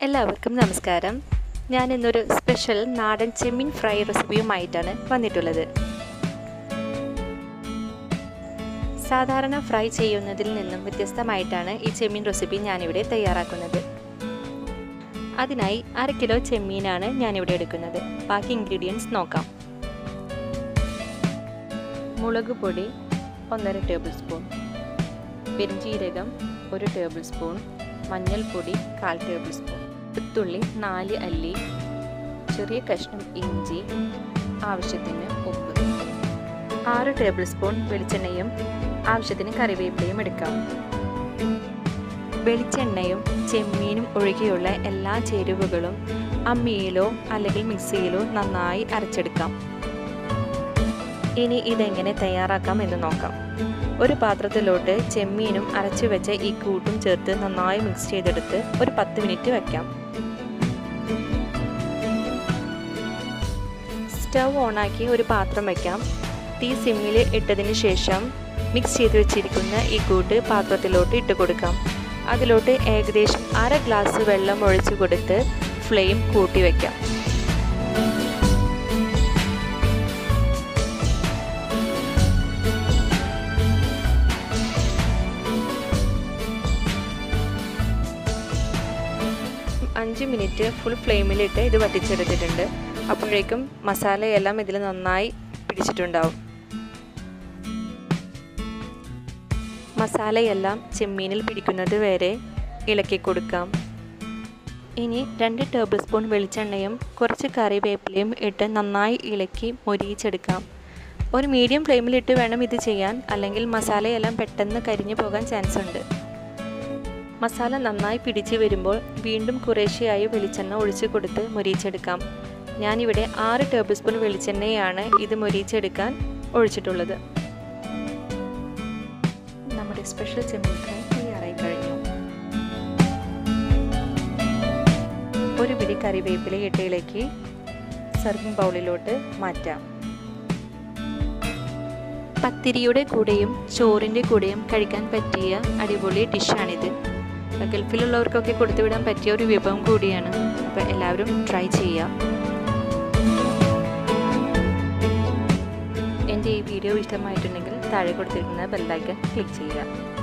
എല്ലാവർക്കും നമസ്കാരം ഞാൻ ഇന്നൊരു സ്പെഷ്യൽ നാടൻ ചെമ്മീൻ ഫ്രൈ റെസിപ്പിയുമായിട്ടാണ് വന്നിട്ടുള്ളത് സാധാരണ ഫ്രൈ ചെയ്യുന്നതിൽ നിന്നും വ്യത്യസ്തമായിട്ടാണ് ഈ ചെമ്മീൻ റെസിപ്പി ഞാനിവിടെ തയ്യാറാക്കുന്നത് അതിനായി അര കിലോ ചെമ്മീനാണ് ഞാനിവിടെ എടുക്കുന്നത് ബാക്കി ഇൻഗ്രീഡിയൻസ് നോക്കാം മുളക് പൊടി ഒന്നര ടേബിൾ സ്പൂൺ പെരിഞ്ചീരകം ഒരു ടേബിൾ സ്പൂൺ മഞ്ഞൾപ്പൊടി കാൽ ടേബിൾ സ്പൂൺ വെളുത്തുള്ളി നാല് അല്ലി ചെറിയ കഷ്ണം ഇഞ്ചി ആവശ്യത്തിന് ഉപ്പ് ആറ് ടേബിൾ സ്പൂൺ വെളിച്ചെണ്ണയും ആവശ്യത്തിന് കറിവേപ്പിലയും എടുക്കാം വെളിച്ചെണ്ണയും ചെമ്മീനും ഒഴികെയുള്ള എല്ലാ ചേരുവകളും അമ്മിയിലോ അല്ലെങ്കിൽ മിക്സിയിലോ നന്നായി അരച്ചെടുക്കാം ഇനി ഇതെങ്ങനെ തയ്യാറാക്കാം എന്ന് നോക്കാം ഒരു പാത്രത്തിലോട്ട് ചെമ്മീനും അരച്ചു വെച്ച ഈ കൂട്ടും ചേർത്ത് നന്നായി മിക്സ് ചെയ്തെടുത്ത് ഒരു പത്ത് മിനിറ്റ് വയ്ക്കാം സ്റ്റൗ ഓണാക്കി ഒരു പാത്രം വയ്ക്കാം തീ സിമ്മിൽ ഇട്ടതിന് ശേഷം മിക്സ് ചെയ്ത് വെച്ചിരിക്കുന്ന ഈ കൂട്ട് പാത്രത്തിലോട്ട് ഇട്ട് കൊടുക്കാം അതിലോട്ട് ഏകദേശം അര ഗ്ലാസ് വെള്ളം ഒഴിച്ചു കൊടുത്ത് ഫ്ലെയിം കൂട്ടി വയ്ക്കാം അഞ്ച് മിനിറ്റ് ഫുൾ ഫ്ലെയിമിലിട്ട് ഇത് വറ്റിച്ചെടുത്തിട്ടുണ്ട് അപ്പോഴേക്കും മസാലയെല്ലാം ഇതിൽ നന്നായി പിടിച്ചിട്ടുണ്ടാവും മസാലയെല്ലാം ചെമ്മീനിൽ പിടിക്കുന്നത് വരെ ഇളക്കി കൊടുക്കാം ഇനി രണ്ട് ടേബിൾ സ്പൂൺ വെളിച്ചെണ്ണയും കുറച്ച് കറിവേപ്പിലയും ഇട്ട് നന്നായി ഇളക്കി മൊരിയിച്ചെടുക്കാം ഒരു മീഡിയം ഫ്ലെയിമിലിട്ട് വേണം ഇത് ചെയ്യാൻ അല്ലെങ്കിൽ മസാലയെല്ലാം പെട്ടെന്ന് കരിഞ്ഞു പോകാൻ ചാൻസ് ഉണ്ട് മസാല നന്നായി പിടിച്ച് വരുമ്പോൾ വീണ്ടും കുറേശ്ശെയായി വെളിച്ചെണ്ണ ഒഴിച്ചു കൊടുത്ത് മൊരിയിച്ചെടുക്കാം ഞാനിവിടെ ആറ് ടേബിൾ സ്പൂൺ വെളിച്ചെണ്ണയാണ് ഇത് മൊരിയിച്ചെടുക്കാൻ ഒഴിച്ചിട്ടുള്ളത് നമ്മുടെ സ്പെഷ്യൽ ചെമ്മീൻ ഫ്രൈ തയ്യാറായി കഴിഞ്ഞു ഒരു പിടി കറിവേപ്പില ഇട്ടയിലേക്ക് സർവിംഗ് ബൗളിലോട്ട് മാറ്റാം പത്തിരിയുടെ കൂടെയും ചോറിൻ്റെ കൂടെയും കഴിക്കാൻ പറ്റിയ അടിപൊളി ഡിഷാണിത് ഗൾഫിലുള്ളവർക്കൊക്കെ കൊടുത്തുവിടാൻ പറ്റിയ ഒരു വിഭവം കൂടിയാണ് അപ്പോൾ എല്ലാവരും ട്രൈ ചെയ്യുക എൻ്റെ ഈ വീഡിയോ ഇഷ്ടമായിട്ടുണ്ടെങ്കിൽ താഴെ കൊടുത്തിരിക്കുന്ന ബെല്ലൈക്കൺ ക്ലിക്ക് ചെയ്യുക